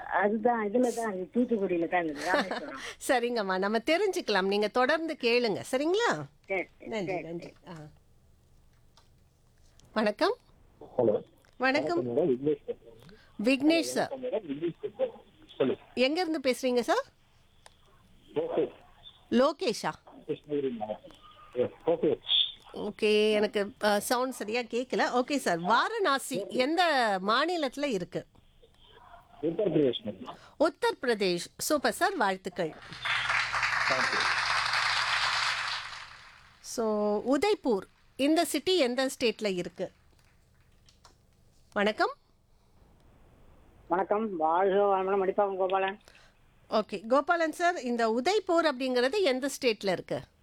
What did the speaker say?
அதுதான் இதுல தான் இருக்கு, தூத்துக்குடியில தான் இருக்குது ராமேஸ்வரம் சரிங்கம்மா நம்ம தெரிஞ்சுக்கலாம் நீங்க தொடர்ந்து கேளுங்க சரிங்களா சரி சரி, நன்றி சரி நன்றி ஆ வணக்கம் ஹலோ வணக்கம் மேடம் விக்னேஷ் பேசுறேன். விக்னேஷ் சார் மேடம் விக்னேஷ் பேசுறேன். சொல்லுங்க எங்க இருந்து பேசுறீங்க சார் ஓகே லோகேஷா கிருஷ்ணகிரி மாவட்டம் Yes, ஓகே ஓகே எனக்கு சவுண்ட் சரியா கேட்கல ஓகே சார் வாரணாசி எந்த மாநிலத்துல இருக்கு Uttar Pradesh madam Uttar Pradesh super sir வாழ்த்துக்கள் தேங்க்யூ ஸோ உதய்பூர் இந்த சிட்டி எந்த ஸ்டேட்ல இருக்கு வணக்கம் வணக்கம் வாழ்க வளமுடன் மடிப்பாக்கம் கோபாலன் ஓகே கோபாலன் சார் இந்த உதய்பூர் அப்படிங்கிறது எந்த ஸ்டேட்ல இருக்கு